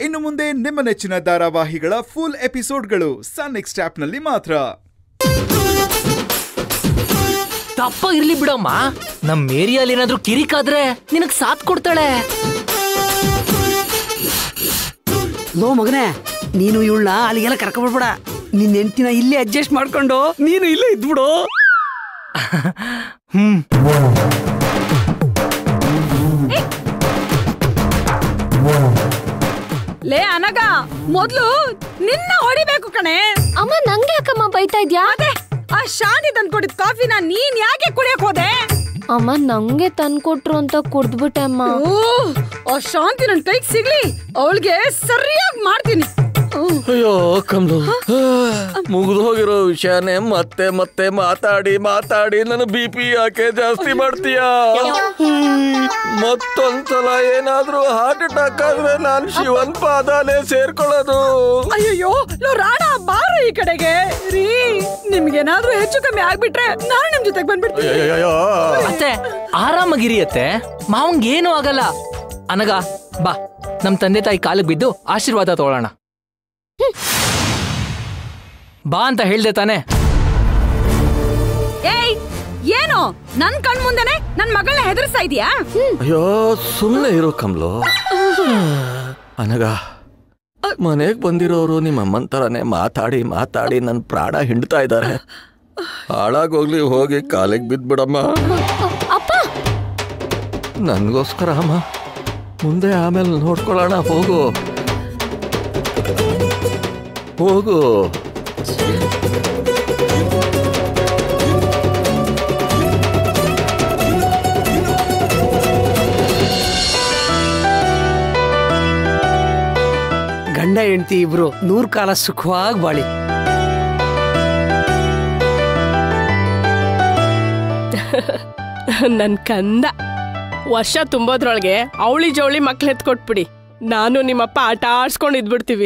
ಇನ್ನು ಮುಂದೆ ನಿಮ್ಮ ನೆಚ್ಚಿನ ಧಾರಾವಾಹಿಗಳ ಫುಲ್ ಎಪಿಸೋಡ್ಗಳು ಸನ್ ನೆಕ್ಸ್ಟ್ ಆಪ್ನಲ್ಲಿ ಮಾತ್ರ ತಪ್ಪ ಇರ್ಲಿ ಬಿಡಮ್ಮ ನಮ್ ಏರಿಯಲ್ಲಿ ಏನಾದ್ರೂ ಕಿರಿಕಾದ್ರೆ ನಿನಗ್ ಸಾಥ್ ಕೊಡ್ತಾಳೆ ಲೋ ಮಗನೇ ನೀನು ಇವಳನ್ನ ಅಲ್ಲಿಗೆಲ್ಲ ಕರ್ಕೊಂಡ್ಬಿಡ್ಬೇಡ ನಿನ್ನ ಹೆಂಡ್ತಿನ ಇಲ್ಲೇ ಅಡ್ಜಸ್ಟ್ ಮಾಡ್ಕೊಂಡು ನೀನು ಇಲ್ಲೇ ಇದ್ಬಿಡು ಹ್ಮ್ ಲೇ ಅನಗ ಮೊದ್ಲು ನಿನ್ನ ಹೊಡಿಬೇಕು ಕಣೆ ಅಮ್ಮ ನಂಗೆ ಯಾಕಮ್ಮ ಬೈತಾ ಇದ್ಯಾ ಅದೇ ಆ ಶಾಂತಿ ತಂದ್ಕೊಟ್ಟಿದ್ ಕಾಫಿನ ನೀನ್ ಯಾಕೆ ಕುಡಿಯಕ್ ಹೋದೆ ಅಮ್ಮ ನಂಗೆ ತಂದ್ಕೊಟ್ರು ಅಂತ ಕುಡ್ದ್ಬಿಟ್ಟೆ ಅಮ್ಮ ಓ, ಆ ಶಾಂತಿ ನನ್ ಕೈಗೆ ಸಿಗ್ಲಿ ಅವಳಿಗೆ ಸರಿಯಾಗಿ ಮಾಡ್ತೀನಿ ಹ್ಮ್. ಅಯ್ಯೋ ಕಮ್ಲು ಮುಗಿದು ಹೋಗಿರೋ ವಿಷಯನೇ ಮತ್ತೆ ಮತ್ತೆ ಮಾತಾಡಿ ಮಾತಾಡಿ ನನ್ನ ಬಿ ಪಿ ಯಾಕೆ ಜಾಸ್ತಿ ಮಾಡ್ತೀಯಾ ಮತ್ತೊಂದ್ಸಲ ಏನಾದ್ರೂ ಹಾರ್ಟ್ ಅಟ್ಯಾಕ್ ಆದ್ರೆ ನಾನ್ ಶಿವನ್ ಪಾದಾನೆ ಸೇರ್ಕೊಳ್ಳೋದು ಅಯ್ಯಯ್ಯೋ ಲೋ ರಾಣ ಬಾರ ಈ ಕಡೆಗೆ ರೀ ನಿಮ್ಗೇನಾದ್ರೂ ಹೆಚ್ಚು ಕಮ್ಮಿ ಆಗ್ಬಿಟ್ರೆ ನಾನು ನಿಮ್ ಜೊತೆಗೆ ಬಂದ್ಬಿಡ್ತೀನಿ ಅಯ್ಯಯ್ಯೋ. ಅತ್ತೆ ಆರಾಮಾಗಿರಿ ಅತ್ತೆ ಮಾವಂಗ್ ಏನೂ ಆಗಲ್ಲ ಅನಗ ಬಾ ನಮ್ ತಂದೆ ತಾಯಿ ಕಾಲಿಗೆ ಬಿದ್ದು ಆಶೀರ್ವಾದ ತಗೊಳ್ಳೋಣ ಬಾ ಅಂತ ಹೇಳ್ದೆ ತಾನೆ ಏಯ್ ಏನು ನನ್ ಕಣ್ ಮುಂದೆನೆ ನನ್ ಮಗಳನ್ನ ಹೆದರ್ಸ್ತಾ ಇದೀಯಾ ಅಯ್ಯೋ ಸುಮ್ಮನೆ ಇರೋ ಕಮ್ಲು ಅನಗ ಮನೆಗ್ ಬಂದಿರೋರು ನಿಮ್ಮ ಅಮ್ಮನ್ ತರನೇ ಮಾತಾಡಿ ಮಾತಾಡಿ ನನ್ ಪ್ರಾಣ ಹಿಂಡ್ತಾ ಇದ್ದಾರೆ ಹಾಳಾಗೋಗ್ಲಿ ಹೋಗಿ ಕಾಲಿಗೆ ಬಿದ್ಬಿಡಮ್ಮ ಅಪ್ಪ ನನ್ಗೋಸ್ಕರ ಅಮ್ಮ ಮುಂದೆ ಆಮೇಲೆ ನೋಡ್ಕೊಳ್ಳೋಣ ಹೋಗು ಹೋಗು ಗಂಡ ಹೆಂಡ್ತಿ ಇಬ್ರು ನೂರ್ ಕಾಲ ಸುಖವಾಗಿ ಬಾಳಿ ನನ್ ಕಂದ ವರ್ಷ ತುಂಬೋದ್ರೊಳಗೆ ಅವಳಿ ಜವಳಿ ಮಕ್ಳು ಎತ್ಕೊಟ್ಬಿಡಿ ನಾನು ನಿಮ್ಮಪ್ಪ ಆಟ ಆಡ್ಸ್ಕೊಂಡು ಇದ್ಬಿಡ್ತೀವಿ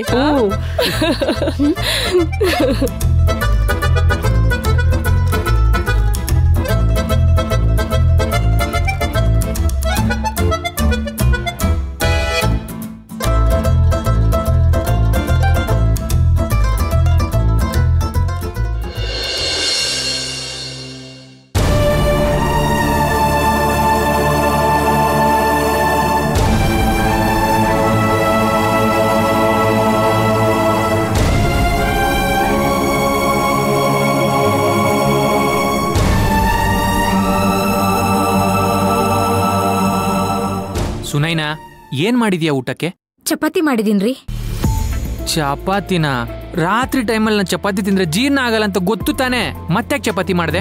ಸುನೈನಾ ಏನ್ ಮಾಡಿದ್ಯಾ ಊಟಕ್ಕೆ ಚಪಾತಿ ಮಾಡಿದೀನ್ರಿ ಚಪಾತಿನ ರಾತ್ರಿ ಟೈಮಲ್ಲಿ ನಾನು ಚಪಾತಿ ತಿಂದ್ರೆ ಜೀರ್ಣ ಆಗಲ್ಲ ಅಂತ ಗೊತ್ತು ತಾನೆ ಮತ್ತೆ ಚಪಾತಿ ಮಾಡ್ದೆ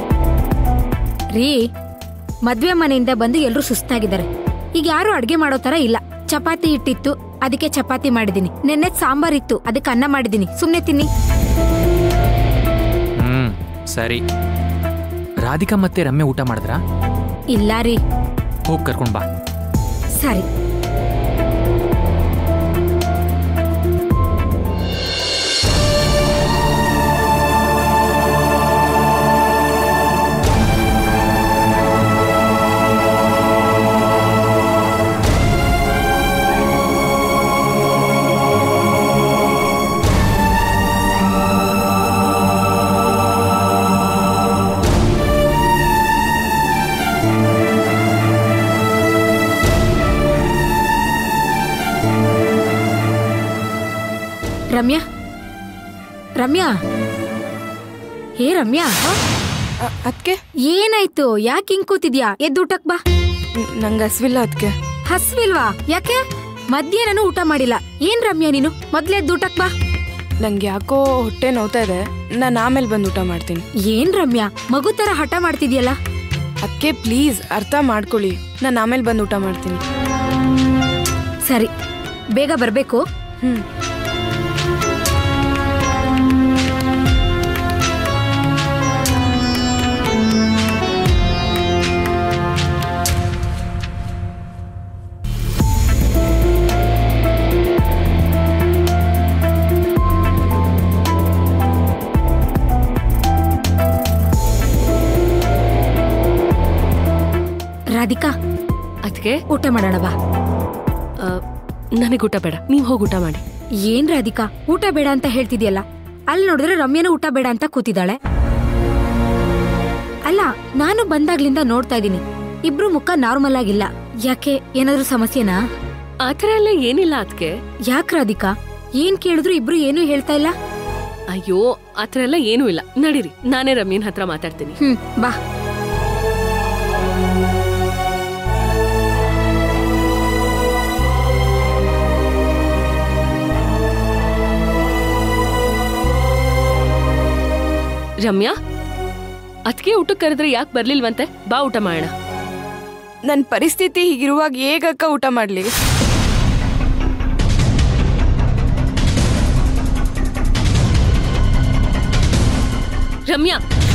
ರೀ ಮದ್ವೆ ಮನೆಯಿಂದ ಬಂದು ಎಲ್ರೂ ಸುಸ್ತಾಗಿದ್ದಾರೆ ಈಗ ಯಾರು ಅಡ್ಗೆ ಮಾಡೋ ತರ ಇಲ್ಲ ಚಪಾತಿ ಹಿಟ್ಟಿತ್ತು ಅದಕ್ಕೆ ಚಪಾತಿ ಮಾಡಿದೀನಿ ನೆನ್ನೆ ಸಾಂಬಾರ್ ಇತ್ತು ಅದಕ್ಕೆ ಅನ್ನ ಮಾಡಿದೀನಿ ಸುಮ್ನೆ ತಿನ್ನಿ ಹ್ಮ್ ಸರಿ ರಾಧಿಕಾ ಮತ್ತೆ ರಮ್ಯ ಊಟ ಮಾಡಿದ್ರಾ ಇಲ್ಲ ರೀ ಹೋಗ್ ಕರ್ಕೊಂಡ್ ಬಾ ಸರಿ ರಮ್ಯಾ ರಮ್ಯಾ ಹೇ ರಮ್ಯಾ ಅದಕ್ಕೆ ಏನಾಯ್ತು ಯಾಕೆ ಹಿಂಗ್ ಕೂತಿದ್ಯಾ ಎದ್ದು ಊಟಕ್ ಬಾ ನಂಗೆ ಹಸ್ವಿಲ್ಲ ಅದಕ್ಕೆ ಹಸ್ವಿಲ್ವಾ ಯಾಕೆ ಮಧ್ಯಾಹ್ನನೂ ಊಟ ಮಾಡಿಲ್ಲ ಏನ್ ರಮ್ಯಾ ನೀನು ಮೊದ್ಲೆದ್ದು ಊಟಕ್ ಬಾ ನಂಗೆ ಯಾಕೋ ಹೊಟ್ಟೆ ನೋವ್ತಾ ಇದೆ ನಾನು ಆಮೇಲೆ ಬಂದು ಊಟ ಮಾಡ್ತೀನಿ ಏನ್ ರಮ್ಯಾ ಮಗು ತರ ಹಠ ಮಾಡ್ತಿದ್ಯಲ್ಲ ಅದಕ್ಕೆ ಪ್ಲೀಸ್ ಅರ್ಥ ಮಾಡ್ಕೊಳ್ಳಿ ನಾನು ಆಮೇಲೆ ಬಂದು ಊಟ ಮಾಡ್ತೀನಿ ಸರಿ ಬೇಗ ಬರ್ಬೇಕು ಹ್ಮ್ ರಾಧಿಕಾ ಅದಕ್ಕೆ ಊಟ ಮಾಡೋಣ ಬಾ ನನಗೆ ಊಟ ಬೇಡ ನೀವ್ ಹೋಗಿ ಊಟ ಮಾಡಿ ಏನ್ ರಾಧಿಕಾ ಊಟ ಬೇಡ ಅಂತ ಹೇಳ್ತಿದ್ಯಲ್ಲ ಅಲ್ಲಿ ನೋಡಿದ್ರೆ ರಮ್ಯನೂ ಊಟ ಬೇಡ ಅಂತ ಕೂತಿದ್ದಾಳೆ ಅಲ್ಲ ನಾನು ಬಂದಾಗ್ಲಿಂದ ನೋಡ್ತಾ ಇದ್ದೀನಿ ಇಬ್ರು ಮುಖ ನಾರ್ಮಲ್ ಆಗಿಲ್ಲ ಯಾಕೆ ಏನಾದ್ರೂ ಸಮಸ್ಯೆನಾ ಆತರ ಎಲ್ಲ ಏನಿಲ್ಲ ಅದಕ್ಕೆ ಯಾಕ್ ರಾಧಿಕಾ ಏನ್ ಕೇಳಿದ್ರು ಇಬ್ರು ಏನೂ ಹೇಳ್ತಾ ಇಲ್ಲ ಅಯ್ಯೋ ಆತರ ಎಲ್ಲ ಏನೂ ಇಲ್ಲ ನಡೀರಿ ನಾನೇ ರಮ್ಯನ್ ಹತ್ರ ಮಾತಾಡ್ತೀನಿ ಹ್ಮ್ ಬಾ ರಮ್ಯಾ ಅದಕ್ಕೆ ಊಟಕ್ಕೆ ಕರೆದ್ರೆ ಯಾಕೆ ಬರ್ಲಿಲ್ವಂತೆ ಬಾ ಊಟ ಮಾಡೋಣ ನನ್ ಪರಿಸ್ಥಿತಿ ಹೀಗಿರುವಾಗ ಹೇಗಕ್ಕ ಊಟ ಮಾಡ್ಲಿ ರಮ್ಯಾ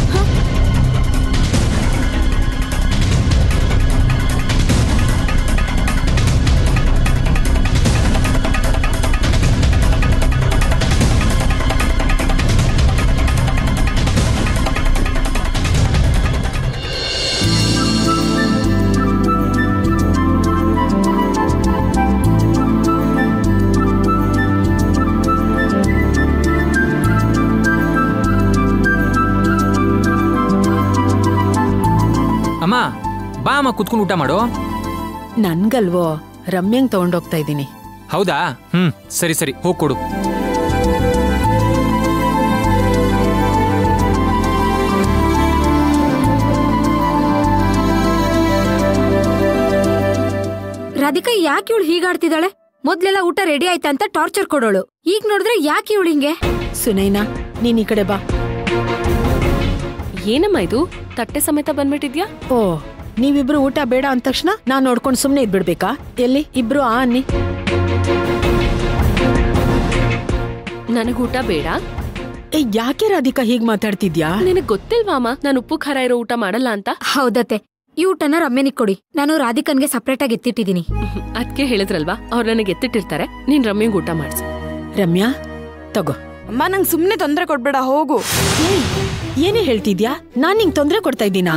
ಅಮ್ಮ ಬಾ ಅಮ್ಮ ಕುತ್ಕೊಂಡು ಊಟ ಮಾಡು ನನ್ಗಲ್ವೋ ರಮ್ಯಂಗ್ ತಗೊಂಡೋಗ್ತಾ ಇದ್ದೀನಿ ಹೌದಾ ಹ್ಮ್ ಸರಿ ಸರಿ ಹೋಗ್ ಕೊಡು ರಾಧಿಕಾ ಯಾಕೆ ಇವಳು ಹೀಗಾಡ್ತಿದ್ದಾಳೆ ಮೊದ್ಲೆಲ್ಲ ಊಟ ರೆಡಿ ಆಯ್ತಾ ಅಂತ ಟಾರ್ಚರ್ ಕೊಡೋಳು ಈಗ ನೋಡಿದ್ರೆ ಯಾಕೆ ಇವಳು ಹಿಂಗೆ ಸುನೈನಾ ನೀನ್ ಈ ಕಡೆ ಬಾ ಏನಮ್ಮ ಇದು ತಟ್ಟೆ ಸಮೇತ ಬಂದ್ಬಿಟ್ಟಿದ್ಯಾ ಓ ನೀವಿಬ್ರು ಊಟ ಬೇಡ ಅಂದ ತಕ್ಷಣ ನಾನ್ ನೋಡ್ಕೊಂಡು ಸುಮ್ನೆ ಇದ್ಬಿಡ್ಬೇಕಾ ಎಲ್ಲಿ ಇಬ್ರು ಆ ಅನ್ನಿ ನನಗ್ ಊಟ ಬೇಡ ಏ ಯಾಕೆ ರಾಧಿಕಾ ಹೀಗ್ ಮಾತಾಡ್ತಿದ್ಯಾ ನಿನಗ್ ಗೊತ್ತಿಲ್ವಾ ಅಮ್ಮ ನಾನು ಉಪ್ಪು ಖಾರ ಇರೋ ಊಟ ಮಾಡಲ್ಲ ಅಂತ ಹೌದತ್ತೆ ಈ ಊಟನ ರಮ್ಯನಿಗ್ ಕೊಡಿ ನಾನು ರಾಧಿಕನ್ಗೆ ಸಪ್ರೇಟ್ ಆಗಿ ಎತ್ತಿಟ್ಟಿದ್ದೀನಿ ಅದಕ್ಕೆ ಹೇಳಿದ್ರಲ್ವಾ ಅವ್ರು ನನಗೆ ಎತ್ತಿಟ್ಟಿರ್ತಾರೆ ನೀನ್ ರಮ್ಯಂಗ್ ಊಟ ಮಾಡ್ಸು ರಮ್ಯಾ ತಗೋ ಅಮ್ಮ ನಂಗ್ ಸುಮ್ನೆ ತೊಂದ್ರೆ ಕೊಡ್ಬೇಡ ಹೋಗು ಏಯ್ ಏನೇ ಹೇಳ್ತಿದ್ಯಾ ನಾನ್ ನಿಂಗ್ ತೊಂದ್ರೆ ಕೊಡ್ತಾ ಇದ್ದೀನಾ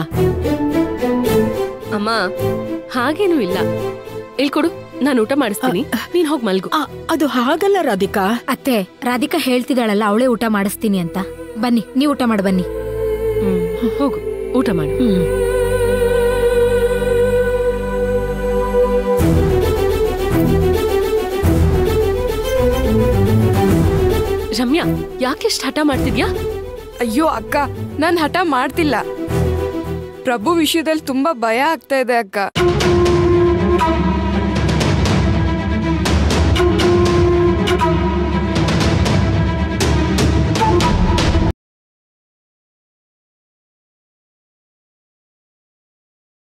ಅಮ್ಮ ಹಾಗೇನೂ ಇಲ್ಲ ಇಲ್ಕೊಡು ನಾನು ಊಟ ಮಾಡಿಸ್ತೀನಿ ನೀನ್ ಹೋಗ್ ಮಲ್ಗು ಆ, ಅದು ಹಾಗಲ್ಲ ರಾಧಿಕಾ ಅತ್ತೆ ರಾಧಿಕಾ ಹೇಳ್ತಿದ್ದಾಳಲ್ಲ ಅವಳೇ ಊಟ ಮಾಡಿಸ್ತೀನಿ ಅಂತ ಬನ್ನಿ ನೀವ್ ಊಟ ಮಾಡಿ ಬನ್ನಿ ಹ್ಮ್, ಹೋಗು ಊಟ ಮಾಡು ಹ್ಮ್ ರಮ್ಯಾ ಯಾಕೆ ಇಷ್ಟ್ ಹಠ ಮಾಡ್ತಿದ್ಯಾ ಅಯ್ಯೋ ಅಕ್ಕ ನಾನ್ ಹಠ ಮಾಡ್ತಿಲ್ಲ ಪ್ರಭು ವಿಷಯದಲ್ಲಿ ತುಂಬಾ ಭಯ ಆಗ್ತಾ ಇದೆ ಅಕ್ಕ